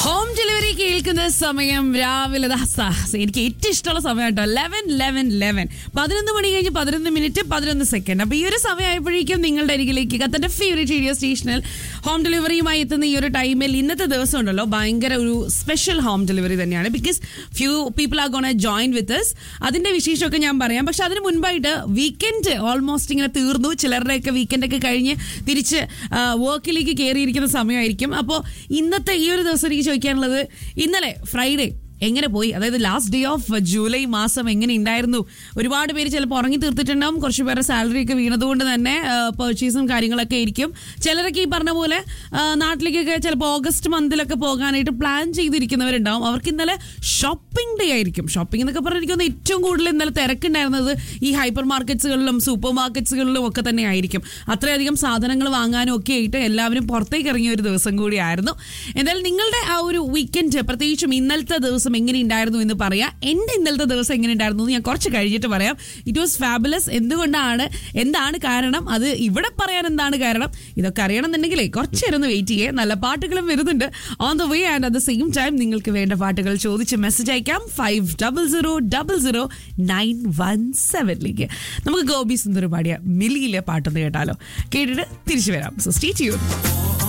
home delivery കേൾക്കുന്ന സമയം രാവിലെ ദാ സ- എനിക്ക് ഏറ്റവും ഇഷ്ടമുള്ള സമയം കേട്ടോ ലെവൻ ലെവൻ ലെവൻ പതിനൊന്ന് മണി കഴിഞ്ഞ് പതിനൊന്ന് മിനിറ്റ് പതിനൊന്ന് സെക്കൻഡ് അപ്പൊ ഈ ഒരു സമയമായപ്പോഴേക്കും നിങ്ങളുടെ അരികിലേക്ക് ഖത്തന്റെ ഫേവറേറ്റ് റേഡിയോ സ്റ്റേഷനിൽ ഹോം ഡെലിവറിയുമായി എത്തുന്ന ഈ ഒരു ടൈമിൽ ഇന്നത്തെ ദിവസം ഉണ്ടല്ലോ ഭയങ്കര ഒരു സ്പെഷ്യൽ ഹോം ഡെലിവറി തന്നെയാണ് because few people are gonna join with us അതിന്റെ വിശേഷമൊക്കെ ഞാൻ പറയാം പക്ഷെ അതിന് മുൻപായിട്ട് വീക്കെൻഡ് ഓൾമോസ്റ്റ് ഇങ്ങനെ തീർന്നു ചിലരുടെയൊക്കെ വീക്കെൻഡ് ഒക്കെ കഴിഞ്ഞ് തിരിച്ച് വർക്കിലേക്ക് കയറിയിരിക്കുന്ന സമയമായിരിക്കും അപ്പോൾ ഇന്നത്തെ ഈ ഒരു ദിവസം എനിക്ക് ചോദിക്കാനുള്ളത് ഇന്നലെ ഫ്രൈഡേ എങ്ങനെ പോയി അതായത് ലാസ്റ്റ് ഡേ ഓഫ് ജൂലൈ മാസം എങ്ങനെ ഉണ്ടായിരുന്നു ഒരുപാട് പേര് ചിലപ്പോൾ ഉറങ്ങി തീർത്തിട്ടുണ്ടാവും കുറച്ച് പേരുടെ സാലറി ഒക്കെ വീണതുകൊണ്ട് തന്നെ പർച്ചേസും കാര്യങ്ങളൊക്കെ ആയിരിക്കും ചിലരൊക്കെ ഈ പറഞ്ഞ പോലെ ആ, നാട്ടിലേക്കൊക്കെ ചിലപ്പോൾ ഓഗസ്റ്റ് മന്തിലൊക്കെ പോകാനായിട്ട് പ്ലാൻ ചെയ്തിരിക്കുന്നവരുണ്ടാവും അവർക്ക് ഇന്നലെ ഷോപ്പിംഗ് ഡേ ആയിരിക്കും ഷോപ്പിംഗ് എന്നൊക്കെ പറഞ്ഞിരിക്കുന്ന ഏറ്റവും കൂടുതൽ ഇന്നലെ തിരക്കുണ്ടായിരുന്നത് ഈ ഹൈപ്പർ മാർക്കറ്റ്സുകളിലും സൂപ്പർ മാർക്കറ്റ്സുകളിലും ഒക്കെ തന്നെ ആയിരിക്കും അത്രയധികം സാധനങ്ങൾ വാങ്ങാനും ഒക്കെ ആയിട്ട് എല്ലാവരും പുറത്തേക്ക് ഇറങ്ങിയ ഒരു ദിവസം കൂടിയായിരുന്നു എന്തായാലും നിങ്ങളുടെ ആ ഒരു വീക്കെൻഡ് പ്രത്യേകിച്ചും ഇന്നലത്തെ ദിവസം എങ്ങനെ ഉണ്ടായിരുന്നു എന്ന് പറയാം എൻ്റെ ഇന്നലത്തെ ദിവസം എങ്ങനെ ഉണ്ടായിരുന്നു എന്ന് ഞാൻ കുറച്ച് കഴിഞ്ഞിട്ട് പറയാം ഇറ്റ് വാസ് ഫാബുലസ് എന്തുകൊണ്ടാണ് എന്താണ് കാരണം അത് ഇവിടെ പറയാൻ എന്താണ് കാരണം ഇതൊക്കെ അറിയണമെന്നുണ്ടെങ്കിലേ കുറച്ച് നേരം ഒന്ന് വെയിറ്റ് ചെയ്യേ നല്ല പാട്ടുകളും വരുന്നുണ്ട് on the way and at the same time നിങ്ങൾക്ക് വേണ്ട പാട്ടുകൾ ചോദിച്ച് മെസ്സേജ് അയക്കാം five double zero double zero nine one സെവനിലേക്ക് നമുക്ക് ഗോപി സുന്ദർ പാടിയ മിലിയിലെ പാട്ടൊന്ന് കേട്ടാലോ കേട്ടിട്ട് തിരിച്ചു വരാം സോ സ്റ്റേ ചെയ്യൂ